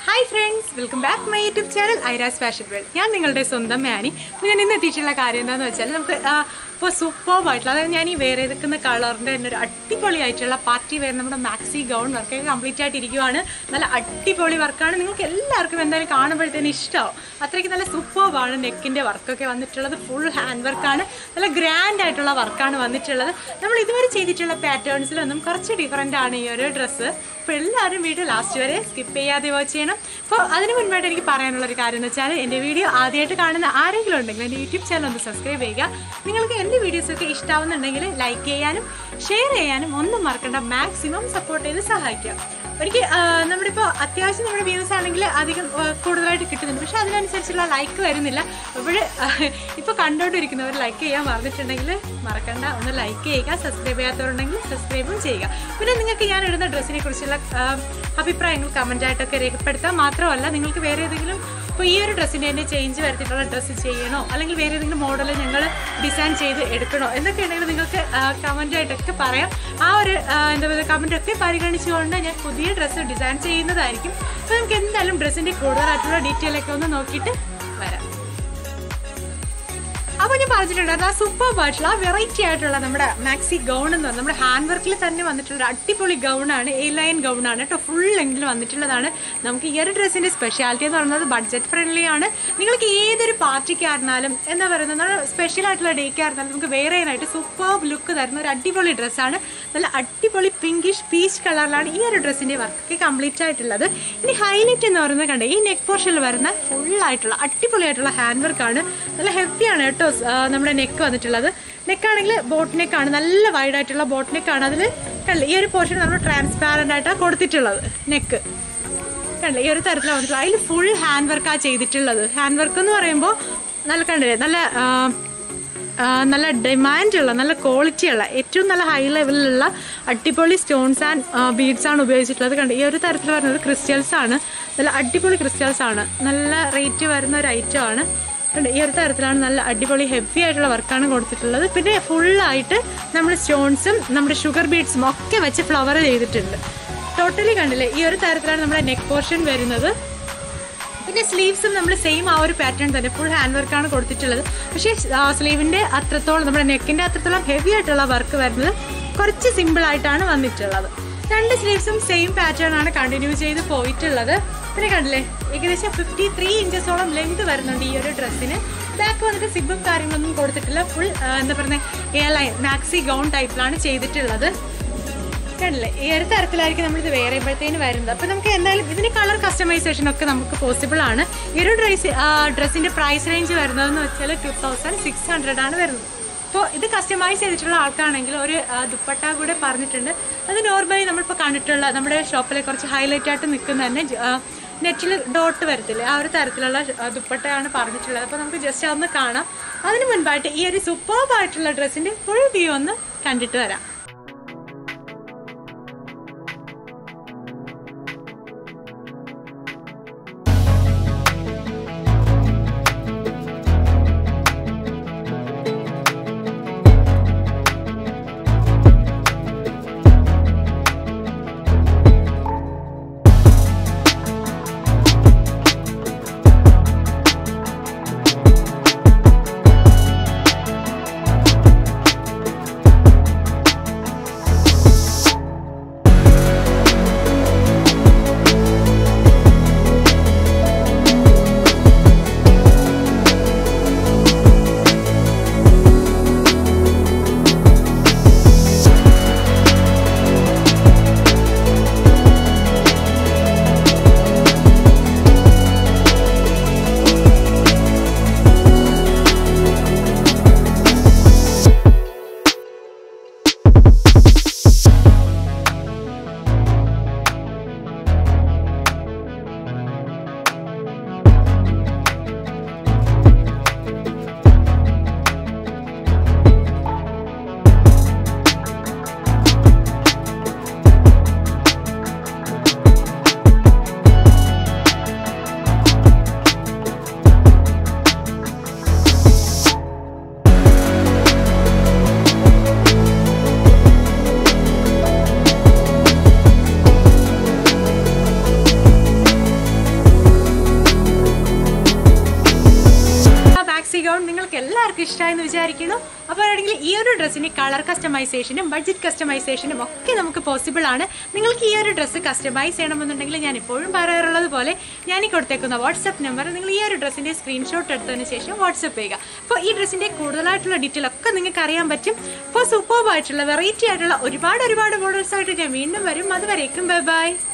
hi friends welcome back my YouTube channel Airas fashion world ഞാൻ നിങ്ങളുടെ സ്വന്തം മാനി അപ്പോൾ ഞാൻ ഇന്ന് എത്തിയിട്ടുള്ള കാര്യം എന്താണെന്ന് വെച്ചാൽ നമുക്ക് ഇപ്പോൾ സൂപ്പർബായിട്ടുള്ള അതായത് ഞാൻ ഈ വേറെ എടുക്കുന്ന കളറിൻ്റെ തന്നെ ഒരു അടിപൊളിയായിട്ടുള്ള പാർട്ടി വെയർ നമ്മുടെ മാക്സി ഗൗൺ വർക്കൊക്കെ കംപ്ലീറ്റ് ആയിട്ട് ഇരിക്കുവാണ് നല്ല അടിപൊളി വർക്കാണ് നിങ്ങൾക്ക് എല്ലാവർക്കും എന്തായാലും കാണുമ്പോഴത്തേനും ഇഷ്ടമാവും അത്രയ്ക്ക് നല്ല സൂപ്പർബാണ് നെക്കിൻ്റെ വർക്കൊക്കെ വന്നിട്ടുള്ളത് ഫുൾ ഹാൻഡ് വർക്കാണ് നല്ല ഗ്രാൻഡ് ആയിട്ടുള്ള വർക്കാണ് വന്നിട്ടുള്ളത് നമ്മൾ ഇതുവരെ ചെയ്തിട്ടുള്ള പാറ്റേൺസിലൊന്നും കുറച്ച് ഡിഫറെൻ്റ് ആണ് ഈ ഒരു ഡ്രസ്സ് അപ്പോൾ എല്ലാവരും വീഡിയോ ലാസ്റ്റ് വരെ സ്കിപ്പ് ചെയ്യാതെ വാച്ച് ചെയ്യണം അപ്പോൾ അതിന് മുൻപായിട്ട് എനിക്ക് പറയാനുള്ള ഒരു കാര്യം എന്ന് വെച്ചാൽ എൻ്റെ വീഡിയോ ആദ്യമായിട്ട് കാണുന്ന ആരെങ്കിലും ഉണ്ടെങ്കിൽ എൻ്റെ യൂട്യൂബ് ചാനൽ ഒന്ന് സബ്സ്ക്രൈബ് ചെയ്യുക നിങ്ങൾക്ക് എൻ്റെ വീഡിയോസൊക്കെ ഇഷ്ടമാവുന്നുണ്ടെങ്കിൽ ലൈക്ക് ചെയ്യാനും ഷെയർ ചെയ്യാനും ഒന്നും മറക്കണ്ട മാക്സിമം സപ്പോർട്ട് ചെയ്ത് സഹായിക്കുക ഒരിക്കൽ നമ്മുടെ ഇപ്പോൾ അത്യാവശ്യം നമ്മുടെ വ്യൂസ് ആണെങ്കിൽ അധികം ആ, കൂടുതലായിട്ട് കിട്ടുന്നുണ്ട് പക്ഷെ അതിനനുസരിച്ചുള്ള ലൈക്ക് വരുന്നില്ല അപ്പോൾ ഇപ്പോൾ കണ്ടുകൊണ്ടിരിക്കുന്നവർ ലൈക്ക് ചെയ്യാൻ മറന്നിട്ടുണ്ടെങ്കിൽ മറക്കണ്ട ഒന്ന് ലൈക്ക് ചെയ്യുക സബ്സ്ക്രൈബ് ചെയ്യാത്തവരുണ്ടെങ്കിൽ സബ്സ്ക്രൈബും ചെയ്യുക പിന്നെ നിങ്ങൾക്ക് ഞാൻ ഇടുന്ന ഡ്രസ്സിനെ കുറിച്ചുള്ള ആ, അഭിപ്രായങ്ങൾ കമൻ്റ് ആയിട്ടൊക്കെ രേഖപ്പെടുത്താം മാത്രമല്ല നിങ്ങൾക്ക് വേറെ ഏതെങ്കിലും ഇപ്പോൾ ഈ ഒരു ഡ്രസ്സിൻ്റെ തന്നെ ചേഞ്ച് വരുത്തിയിട്ടുള്ള ഡ്രസ്സ് ചെയ്യണോ അല്ലെങ്കിൽ വേറെ ഏതെങ്കിലും മോഡൽ ഞങ്ങൾ ഡിസൈൻ ചെയ്ത് എടുക്കണോ എന്നൊക്കെ ഉണ്ടെങ്കിൽ നിങ്ങൾക്ക് കമൻ്റ് ആയിട്ടൊക്കെ പറയാം ആ ഒരു ആ, എന്താ പറയുക കമൻ്റ് ഒക്കെ പരിഗണിച്ചുകൊണ്ട് ഞാൻ പുതിയ ഡ്രസ്സ് ഡിസൈൻ ചെയ്യുന്നതായിരിക്കും അപ്പോൾ നമുക്ക് എന്തായാലും ഡ്രസ്സിൻ്റെ കൂടുതലായിട്ടുള്ള ഡീറ്റെയിൽ ഒക്കെ ഒന്ന് നോക്കിയിട്ട് വരാം അപ്പോൾ ഞാൻ പറഞ്ഞിട്ടുണ്ടായിരുന്നു ആ സൂപ്പർ ആയിട്ടുള്ള ആ വെറൈറ്റി ആയിട്ടുള്ള നമ്മുടെ മാക്സി ഗൗൺ എന്ന് പറഞ്ഞാൽ നമ്മുടെ ഹാൻഡ് വർക്കിൽ തന്നെ വന്നിട്ടുള്ള ഒരു അടിപൊളി ഗൗണാണ് എ ലൈൻ ഗൗണാണ് കേട്ടോ ഫുൾ ലെങ്കിൽ വന്നിട്ടുള്ളതാണ് നമുക്ക് ഈ ഒരു ഡ്രസ്സിൻ്റെ സ്പെഷ്യാലിറ്റി എന്ന് പറയുന്നത് ബഡ്ജറ്റ് ഫ്രണ്ട്ലി ആണ് നിങ്ങൾക്ക് ഏതൊരു പാർട്ടിക്കായിരുന്നാലും എന്താ പറയുന്നത് നല്ല സ്പെഷ്യൽ ആയിട്ടുള്ള ഡേക്കായിരുന്നാലും നമുക്ക് വേറെ ആയിട്ട് സൂപ്പർ ലുക്ക് തരുന്ന ഒരു അടിപൊളി ഡ്രസ്സാണ് നല്ല അടിപൊളി പിങ്കിഷ് പീച്ച് കളറിലാണ് ഈ ഒരു ഡ്രസ്സിൻ്റെ വർക്ക് കംപ്ലീറ്റ് ആയിട്ടുള്ളത് ഇനി ഹൈലൈറ്റ് എന്ന് പറയുന്നത് കണ്ടേ ഈ നെക്ക് പോർഷനിൽ വരുന്ന ഫുൾ ആയിട്ടുള്ള അടിപൊളിയായിട്ടുള്ള ഹാൻഡ് വർക്കാണ് നല്ല ഹെവിയാണ് കേട്ടോ സ്- ആ, നമ്മുടെ നെക്ക് വന്നിട്ടുള്ളത് നെക്കാണെങ്കിൽ ബോട്ട് നെക്കാണ് നല്ല വൈഡ് ആയിട്ടുള്ള ബോട്ട് നെക്കാണ് അതിൽ കണ്ടില്ല ഈ ഒരു പോർഷൻ നമ്മൾ ട്രാൻസ്പാരൻ്റ് ആയിട്ടാണ് കൊടുത്തിട്ടുള്ളത് നെക്ക് കണ്ടില്ല ഈ ഒരു തരത്തിലാണ് വന്നിട്ടുള്ളത് അതിൽ ഫുൾ ഹാൻഡ് വർക്കാണ് ചെയ്തിട്ടുള്ളത് ഹാൻഡ് വർക്ക് എന്ന് പറയുമ്പോൾ നല്ല കണ്ടില്ലേ നല്ല ആ, ആ, നല്ല ഡിമാൻഡുള്ള നല്ല ക്വാളിറ്റിയുള്ള ഏറ്റവും നല്ല ഹൈ ലെവലിലുള്ള അടിപൊളി സ്റ്റോൺസ് ആൻഡ് ബീഡ്സ് ആണ് ഉപയോഗിച്ചിട്ടുള്ളത് കണ്ട് ഈ ഒരു തരത്തിൽ വരുന്നത് ക്രിസ്റ്റൽസ് ആണ് നല്ല അടിപൊളി ക്രിസ്റ്റൽസ് ആണ് നല്ല റേറ്റ് വരുന്ന ഒരു ഐറ്റം ആണ് കണ്ടോ, ഈ ഒരു തരത്തിലാണ് നല്ല അടിപൊളി ഹെവി ആയിട്ടുള്ള വർക്കാണ് കൊടുത്തിട്ടുള്ളത് പിന്നെ ഫുള്ളായിട്ട് നമ്മൾ സ്റ്റോൺസും നമ്മുടെ ഷുഗർ ബീഡ്സും ഒക്കെ വെച്ച് ഫ്ലവർ ചെയ്തിട്ടുണ്ട് ടോട്ടലി കണ്ടില്ലേ ഈ ഒരു തരത്തിലാണ് നമ്മുടെ നെക്ക് പോർഷൻ വരുന്നത് പിന്നെ സ്ലീവ്സും നമ്മൾ സെയിം ആ ഒരു പാറ്റേൺ തന്നെ ഫുൾ ഹാൻഡ് വർക്കാണ് കൊടുത്തിട്ടുള്ളത് പക്ഷേ സ്ലീവിൻ്റെ അത്രത്തോളം നമ്മുടെ നെക്കിൻ്റെ അത്രത്തോളം ഹെവി ആയിട്ടുള്ള വർക്ക് വരുന്നത് കുറച്ച് സിമ്പിൾ ആയിട്ടാണ് വന്നിട്ടുള്ളത് രണ്ട് സ്ലീവ്സും സെയിം പാറ്റേൺ ആണ് കണ്ടിന്യൂ ചെയ്ത് പോയിട്ടുള്ളത് പിന്നെ കണ്ടില്ലേ ഏകദേശം ഫിഫ്റ്റി ത്രീ ഇഞ്ചസോളം ലെങ്ത് വരുന്നുണ്ട് ഈ ഒരു ഡ്രസ്സിന് ബാക്ക് വന്നിട്ട് സിബും കാര്യങ്ങളൊന്നും കൊടുത്തിട്ടില്ല ഫുൾ എന്താ പറയുക എയർ ലൈൻ മാക്സി ഗൗൺ ടൈപ്പിലാണ് ചെയ്തിട്ടുള്ളത് കണ്ടില്ലേ ഈ ഒരു തരത്തിലായിരിക്കും നമ്മളിത് വേറെ ചെയ്യുമ്പോഴത്തേന് വരുന്നത് അപ്പോൾ നമുക്ക് എന്തായാലും ഇതിന് കളർ കസ്റ്റമൈസേഷൻ ഒക്കെ നമുക്ക് പോസിബിൾ ആണ് ഈ ഒരു ഡ്രസ് ഡ്രസ്സിൻ്റെ പ്രൈസ് റേഞ്ച് വരുന്നതെന്ന് വെച്ചാൽ ടു തൗസൻഡ് സിക്സ് ഹൺഡ്രഡ് ആണ് വരുന്നത് അപ്പോൾ ഇത് കസ്റ്റമൈസ് ചെയ്തിട്ടുള്ള ആൾക്കാണെങ്കിൽ ഒരു ആ, ദുപ്പട്ട കൂടെ പറഞ്ഞിട്ടുണ്ട് അത് നോർമലി നമ്മളിപ്പോൾ കണ്ടിട്ടുള്ള നമ്മുടെ ഷോപ്പിലെ കുറച്ച് ഹൈലൈറ്റ് ആയിട്ട് നിൽക്കുന്ന തന്നെ നെറ്റിൽ ഡോട്ട് വരത്തില്ലേ ആ ഒരു തരത്തിലുള്ള ആ, ദുപ്പട്ടയാണ് പറഞ്ഞിട്ടുള്ളത് അപ്പോൾ നമുക്ക് ജസ്റ്റ് അതൊന്ന് കാണാം അതിന് മുൻപായിട്ട് ഈ ഒരു സൂപ്പർബായിട്ടുള്ള ഡ്രസ്സിൻ്റെ ഫുൾ വ്യൂ ഒന്ന് കണ്ടിട്ട് വരാം ഗൗൺ നിങ്ങൾക്ക് എല്ലാവർക്കും ഇഷ്ടമായെന്ന് വിചാരിക്കുന്നു അപ്പോൾ ആണെങ്കിൽ ഈ ഒരു ഡ്രസ്സിന് കളർ കസ്റ്റമൈസേഷനും ബഡ്ജറ്റ് കസ്റ്റമൈസേഷനും ഒക്കെ നമുക്ക് പോസിബിൾ ആണ് നിങ്ങൾക്ക് ഈ ഒരു ഡ്രസ്സ് കസ്റ്റമൈസ് ചെയ്യണമെന്നുണ്ടെങ്കിൽ ഞാൻ എപ്പോഴും പറയാറുള്ളത് പോലെ ഞാൻ ഈ കൊടുത്തേക്കുന്ന വാട്സപ്പ് നമ്പർ നിങ്ങൾ ഈ ഒരു ഡ്രസ്സിന്റെ സ്ക്രീൻഷോട്ട് എടുത്തതിന് ശേഷം വാട്സപ്പ് ചെയ്യുക അപ്പോൾ ഈ ഡ്രസ്സിന്റെ കൂടുതലായിട്ടുള്ള ഡീറ്റെയിൽ ഒക്കെ നിങ്ങൾക്ക് അറിയാൻ പറ്റും അപ്പോൾ സൂപ്പർബ് ആയിട്ടുള്ള വെറൈറ്റി ആയിട്ടുള്ള ഒരുപാട് ഒരുപാട് മോഡൽസ് ആയിട്ട് ഞാൻ വീണ്ടും വരും അതുവരേക്കും ബൈ ബൈ